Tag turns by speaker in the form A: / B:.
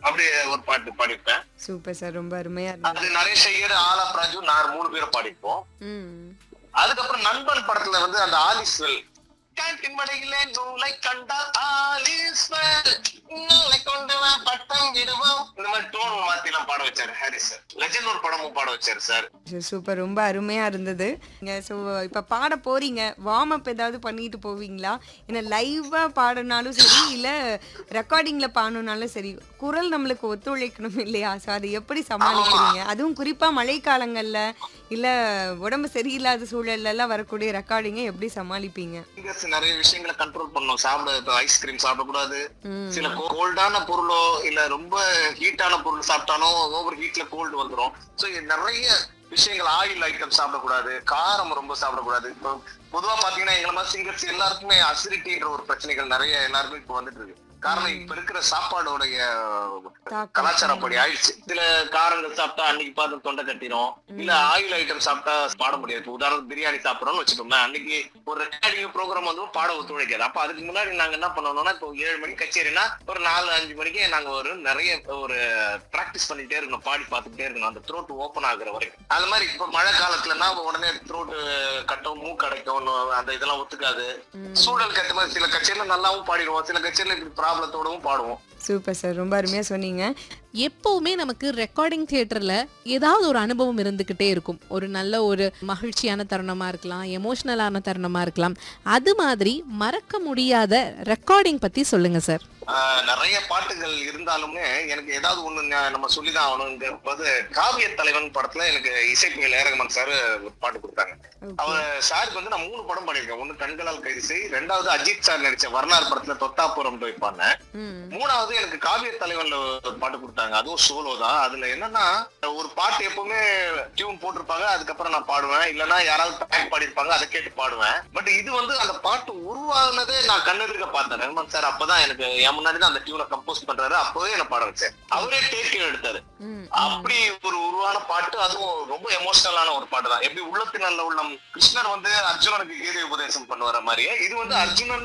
A: அப்படி ஒரு பாட்டு பாடிப்பேன்
B: சூப்பர் சார் ரொம்ப அருமையா இருந்தது
A: அது நரேஷ் ஐயர் ஆலா ராஜு நான் மூணு பேரும் பாடிப்போம்
B: ம்
A: அதுக்கப்புறம் நண்பன் படத்துல வந்து அந்த ஆலிஸ்வெல் கேண்டின் மடையிலே நூலை கண்டால் ஆலிஸ்வெல் நூலை கொண்டு வா பட்டம் விடுவோம் இந்த மாதிரி டோன் மாத்தி எல்லாம் பாட வச்சாரு ஹாரிஸ் சார் லெஜண்ட் ஒரு படமும் பாட வச்சாரு சார்
B: சரி, சூப்பர் ரொம்ப அருமையா இருந்தது நீங்க ஸோ இப்போ பாட போறீங்க வார்ம் அப் ஏதாவது பண்ணிட்டு போவீங்களா ஏன்னா லைவா பாடினாலும் சரி இல்ல ரெக்கார்டிங்ல பாடணும்னாலும் சரி குரல் நம்மளுக்கு ஒத்துழைக்கணும் இல்லையா ஸோ அதை எப்படி சமாளிக்கிறீங்க அதுவும் குறிப்பா மழைக்காலங்கள்ல இல்ல உடம்பு சரியில்லாத சூழல்ல எல்லாம் வரக்கூடிய ரெக்கார்டிங்கை எப்படி சமாளிப்பீங்க
A: சிங்கர்ஸ் நிறைய விஷயங்களை கண்ட்ரோல் பண்ணணும் சாப்பிட இப்போ ஐஸ்கிரீம் சாப்பிடக்கூடாது
B: ம்
A: சில கோல்டான பொருளோ இல்ல ரொம்ப ஹீட்டான பொருள் சாப்பிட்டாலும் ஓவர் ஹீட்ல கோல்டு வந்துரும் சோ நிறைய விஷயங்கள் ஆயில் ஐட்டம் சாப்பிடக்கூடாது காரம் ரொம்ப சாப்பிடக்கூடாது இப்போ பொதுவா பாத்தீங்கன்னா எங்களை மாதிரி சிங்கர்ஸ் எல்லாருக்குமே அசிடிட்டின்ற ஒரு பிரச்சனைகள் நிறைய எல்லாருக்கும் இப்போ வந்துட்டு இருக்கு காரணம் இப்ப இருக்கிற சாப்பாடோடைய
B: தாக்கம்.
A: கலாச்சாரம் அப்படி ஆயிடுச்சு சில காரங்கள் சாப்பிட்டா அன்னைக்கு பார்த்து தொண்டை கட்டிரும் இல்ல ஆயில் ஐட்டம் சாப்பிட்டா பாட முடியாது இப்ப உதாரணத்துக்கு பிரியாணி சாப்பிடறோம்னு வச்சுக்கோங்களேன் அன்னைக்கு ஒரு ரெக்கார்டிங் ப்ரோக்ராம் வந்து பாட ஒத்துழைக்காது அப்ப அதுக்கு முன்னாடி நாங்க என்ன பண்ணணும்னா இப்போ ஏழு மணிக்கு கச்சேரினா ஒரு நாலு அஞ்சு மணிக்கு நாங்க ஒரு நிறைய ஒரு பிராக்டிஸ் பண்ணிட்டே இருக்கணும் பாடி பார்த்துட்டே இருக்கணும் அந்த த்ரோட் ஓப்பன் ஆகுற வரைக்கும் அது மாதிரி இப்போ மழை காலத்துலனா உடனே த்ரோட் கட்டும் மூக்கு அடைக்கும் அந்த இதெல்லாம் ஒத்துக்காது சூழலுக்கு ஏற்ற மாதிரி சில கச்சேரியில நல்லாவும் பாடிடுவோம் சில கச்சேரியில இப்படி ப்ராப்ளத்தோடவும் பாடுவோம்
B: சூப்பர் சார் ரொம்ப அருமையா சொன்னீங்க
C: எப்பவுமே நமக்கு ரெக்கார்டிங் தியேட்டர்ல ஏதாவது ஒரு அனுபவம் இருந்துகிட்டே இருக்கும் ஒரு நல்ல ஒரு மகிழ்ச்சியான தருணமா இருக்கலாம் எமோஷனலான தருணமா இருக்கலாம் அது மாதிரி மறக்க முடியாத ரெக்கார்டிங் பத்தி சொல்லுங்க சார்
A: ஆஹ் நிறைய பாட்டுகள் இருந்தாலுமே எனக்கு ஏதாவது ஒண்ணு ஞா- நம்ம சொல்லிதான் ஆகணுங்கிற போது காவிய தலைவன் படத்துல எனக்கு இசைப்பியல் ஏரகமன் சார் ஒரு பாட்டு கொடுத்தாங்க அவர் சாருக்கு வந்து நான் மூணு படம் பண்ணிருக்கேன் ஒண்ணு கண்களால் கைது செய் ரெண்டாவது அஜித் சார் நடிச்ச வர்ணார் படத்துல தொத்தாபுரம் போய் பாடினேன்
B: ம்
A: மூணாவது எனக்கு காவிய தலைவன்ல ஒரு பாட்டு கொடுத்தாங்க அதுவும் சோலோ தான் அதுல என்னன்னா ஒரு பாட்டு எப்பவுமே டியூன் போட்டிருப்பாங்க அதுக்கப்புறம் நான் பாடுவேன் இல்லைன்னா யாராவது பேக் பாடிருப்பாங்க அதை கேட்டு பாடுவேன் பட் இது வந்து அந்த பாட்டு உருவானதே நான் கண்ணெதிர்க்க பார்த்தேன் ரஹ்மான் சார் அப்பதான் எனக்கு என் முன்னாடி தான் அந்த டியூனை கம்போஸ் பண்றாரு அப்பவே என்ன பாட வச்சார் அவரே டேக் எடுத்தாரு
B: ம்
A: அப்படி ஒரு உருவான பாட்டு அதுவும் ரொம்ப எமோஷனலான ஒரு பாட்டு தான் எப்படி உள்ளத்தின் நல்ல உள்ளம் கிருஷ்ணர் வந்து அர்ஜுனனுக்கு கீதை உபதேசம் பண்ணுவார மாதிரியே இது வந்து அர்ஜுனன்